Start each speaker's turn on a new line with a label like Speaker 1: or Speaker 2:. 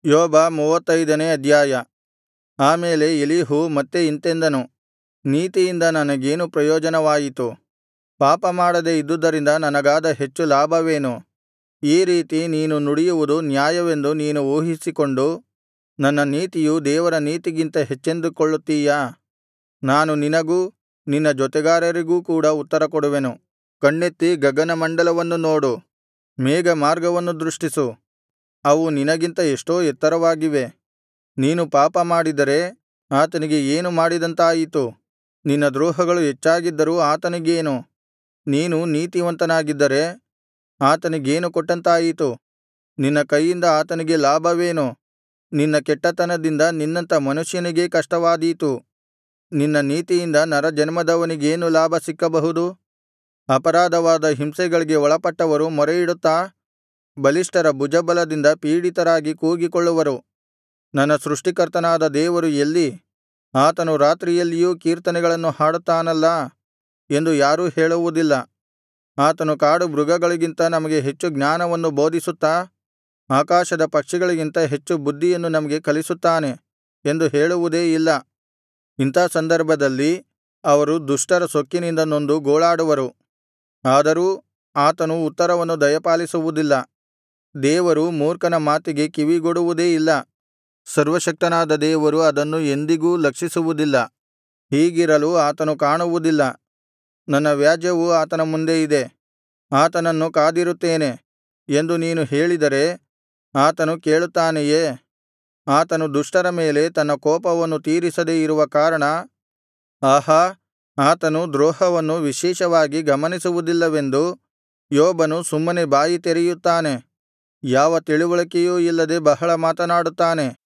Speaker 1: ಯೋಬ ಮೂವತ್ತೈದನೇ ಅಧ್ಯಾಯ ಆ ಮೇಲೆ ಎಲೀಹು ಮತ್ತೆ ಇಂತೆಂದನು ನೀತಿಯಿಂದ ನನಗೇನು ಪ್ರಯೋಜನವಾಯಿತು ಪಾಪಮಾಡದೆ ಇದ್ದುದರಿಂದ ನನಗಾದ ಹೆಚ್ಚು ಲಾಭವೇನು ಈ ರೀತಿ ನೀನು ನುಡಿಯುವುದು ನ್ಯಾಯವೆಂದು ನೀನು ಊಹಿಸಿಕೊಂಡು ನನ್ನ ನೀತಿಯು ದೇವರ ನೀತಿಗಿಂತ ಹೆಚ್ಚೆಂದುಕೊಳ್ಳುತ್ತೀಯಾ ನಾನು ನಿನಗೂ ನಿನ್ನ ಜೊತೆಗಾರರಿಗೂ ಕೂಡ ಉತ್ತರಕೊಡುವೆನು ಕಣ್ಣೆತ್ತಿ ಗಗನಮಂಡಲವನ್ನು ನೋಡು ಮೇಘಮಾರ್ಗವನ್ನು ದೃಷ್ಟಿಸು ಅವು ನಿನಗಿಂತ ಎಷ್ಟೋ ಎತ್ತರವಾಗಿವೆ ನೀನು ಪಾಪಮಾಡಿದರೆ ಆತನಿಗೆ ಏನು ಮಾಡಿದಂತಾಯಿತು ನಿನ್ನ ದ್ರೋಹಗಳು ಹೆಚ್ಚಾಗಿದ್ದರೂ ಆತನಿಗೇನು ನೀನು ನೀತಿವಂತನಾಗಿದ್ದರೆ ಆತನಿಗೇನು ಕೊಟ್ಟಂತಾಯಿತು ನಿನ್ನ ಕೈಯಿಂದ ಆತನಿಗೆ ಲಾಭವೇನು ನಿನ್ನ ಕೆಟ್ಟತನದಿಂದ ನಿನ್ನಂಥ ಮನುಷ್ಯನಿಗೇ ಕಷ್ಟವಾದೀತು ನಿನ್ನ ನೀತಿಯಿಂದ ನರಜನ್ಮದವನಿಗೇನು ಲಾಭ ಸಿಕ್ಕಬಹುದು ಅಪರಾಧವಾದ ಹಿಂಸೆಗಳಿಗೆ ಒಳಪಟ್ಟವರು ಮೊರೆಯಿಡುತ್ತಾ ಬಲಿಷ್ಠರ ಭುಜಬಲದಿಂದ ಪೀಡಿತರಾಗಿ ಕೂಗಿಕೊಳ್ಳುವರು ನನ್ನ ಸೃಷ್ಟಿಕರ್ತನಾದ ದೇವರು ಎಲ್ಲಿ ಆತನು ರಾತ್ರಿಯಲ್ಲಿಯೂ ಕೀರ್ತನೆಗಳನ್ನು ಹಾಡುತ್ತಾನಲ್ಲಾ ಎಂದು ಯಾರೂ ಹೇಳುವುದಿಲ್ಲ ಆತನು ಕಾಡು ಮೃಗಗಳಿಗಿಂತ ನಮಗೆ ಹೆಚ್ಚು ಜ್ಞಾನವನ್ನು ಬೋಧಿಸುತ್ತಾ ಆಕಾಶದ ಪಕ್ಷಿಗಳಿಗಿಂತ ಹೆಚ್ಚು ಬುದ್ಧಿಯನ್ನು ನಮಗೆ ಕಲಿಸುತ್ತಾನೆ ಎಂದು ಹೇಳುವುದೇ ಇಲ್ಲ ಇಂಥಾ ಸಂದರ್ಭದಲ್ಲಿ ಅವರು ದುಷ್ಟರ ಸೊಕ್ಕಿನಿಂದ ನೊಂದು ಗೋಳಾಡುವರು ಆದರೂ ಆತನು ಉತ್ತರವನ್ನು ದಯಪಾಲಿಸುವುದಿಲ್ಲ ದೇವರು ಮೂರ್ಖನ ಮಾತಿಗೆ ಕಿವಿಗೊಡುವುದೇ ಇಲ್ಲ ಸರ್ವಶಕ್ತನಾದ ದೇವರು ಅದನ್ನು ಎಂದಿಗೂ ಲಕ್ಷಿಸುವುದಿಲ್ಲ ಹೀಗಿರಲು ಆತನು ಕಾಣುವುದಿಲ್ಲ ನನ್ನ ವ್ಯಾಜ್ಯವು ಆತನ ಮುಂದೆ ಇದೆ ಆತನನ್ನು ಕಾದಿರುತ್ತೇನೆ ಎಂದು ನೀನು ಹೇಳಿದರೆ ಆತನು ಕೇಳುತ್ತಾನೆಯೇ ಆತನು ದುಷ್ಟರ ಮೇಲೆ ತನ್ನ ಕೋಪವನ್ನು ತೀರಿಸದೆ ಇರುವ ಕಾರಣ ಆಹಾ ಆತನು ದ್ರೋಹವನ್ನು ವಿಶೇಷವಾಗಿ ಗಮನಿಸುವುದಿಲ್ಲವೆಂದು ಯೋಬನು ಸುಮ್ಮನೆ ಬಾಯಿ ತೆರೆಯುತ್ತಾನೆ ಯಾವ ತಿಳಿವಳಿಕೆಯೂ ಇಲ್ಲದೆ ಬಹಳ ಮಾತನಾಡುತ್ತಾನೆ